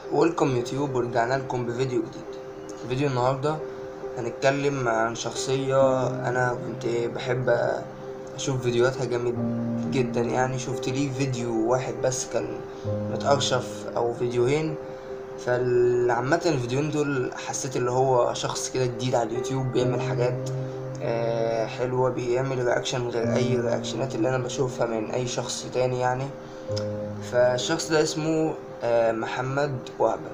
ويلكم يوتيوب ورجعنا لكم بفيديو جديد فيديو النهاردة هنتكلم عن شخصية أنا كنت بحب أشوف فيديوهاتها جامد جدا يعني شفت ليه فيديو واحد بس كان متأرشف أو فيديوهين فعامة الفيديوهين دول حسيت اللي هو شخص كده جديد على اليوتيوب بيعمل حاجات آه، حلوة بيعمل رياكشن غير أي رياكشنات اللي أنا بشوفها من أي شخص تاني يعني فالشخص ده اسمه آه، محمد وهبة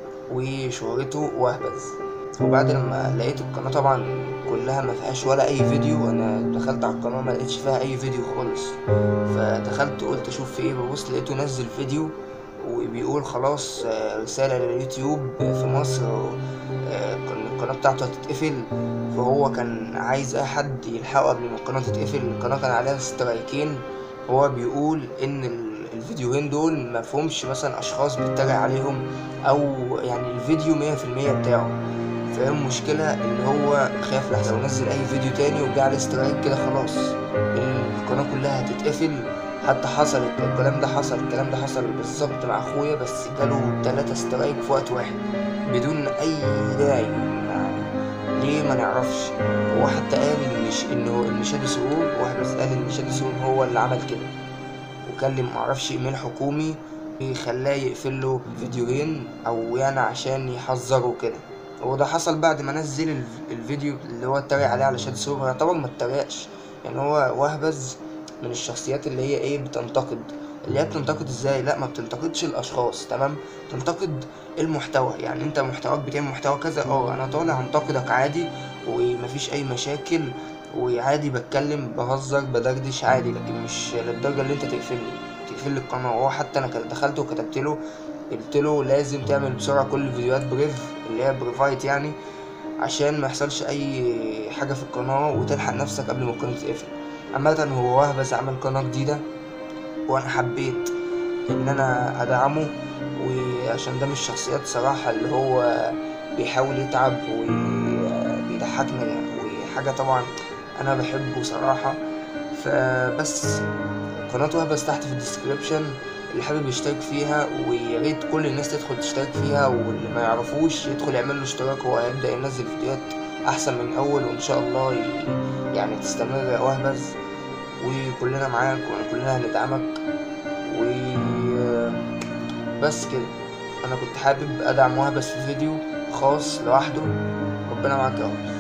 وشهرته وهبز وبعد لما لقيت القناة طبعا كلها ما فيهاش ولا اي فيديو انا دخلت على القناة ما لقيتش فيها اي فيديو خالص فدخلت قلت اشوف في ايه ببص لقيته نزل فيديو وبيقول خلاص آه، رسالة لليوتيوب في مصر آه، كان القناة بتاعته هتتقفل فهو كان عايز اي حد يلحقه قبل ما القناة تتقفل القناة كان عليها سترايكين هو بيقول ان ال- الفيديوهين دول مفهومش مثلا اشخاص بيتريق عليهم او يعني الفيديو مية في المية بتاعه فهي المشكلة ان هو خاف لحظة لو نزل اي فيديو تاني وجه عليه سترايك كده خلاص القناة كلها هتتقفل حتى حصلت الكلام ده حصل الكلام ده حصل بالظبط مع اخويا بس جاله تلاتة سترايك في وقت واحد بدون اي داعي يعني ليه ما نعرفش هو حتى قال ان ش... انه ان شادي سرور واحد بس قال ان شادي سرور هو اللي عمل كده وكلم معرفش ايميل حكومي خلاه يقفل له فيديوهين او يعني عشان يحذره كده وده حصل بعد ما نزل الف- الفيديو اللي هو اتريق عليه على شاد سرور يعتبر ما اتريقش يعني هو وهبز من الشخصيات اللي هي ايه بتنتقد اللي هي بتنتقد ازاي لا ما بتنتقدش الاشخاص تمام تنتقد المحتوى يعني انت محتواك بتعمل محتوى كذا اه انا طالع انتقدك عادي ومفيش اي مشاكل وعادي بتكلم بهزر بدردش عادي لكن مش للدرجه اللي انت تقفلني تقفل لي القناه وهو حتى انا كنت دخلت وكتبت له قلت له لازم تعمل بسرعه كل الفيديوهات بريف اللي هي بريفايت يعني عشان ما يحصلش اي حاجه في القناه وتلحق نفسك قبل ما القناه تتقفل عامه هو وهبز عمل قناه جديده وانا حبيت ان انا ادعمه وعشان ده من الشخصيات صراحة اللي هو بيحاول يتعب وبيضحكنا وحاجة طبعا انا بحبه صراحة فبس قناة وهبس تحت في الديسكريبشن اللي حابب يشترك فيها ويا ريت كل الناس تدخل تشترك فيها واللي ما يعرفوش يدخل يعمل له اشتراك هو هيبدأ ينزل فيديوهات احسن من اول وان شاء الله ي... يعني تستمر يا وهبز وكلنا معاك وكلنا هندعمك و بس كده انا كنت حابب ادعم وهبس في فيديو خاص لوحده ربنا معاك يا رب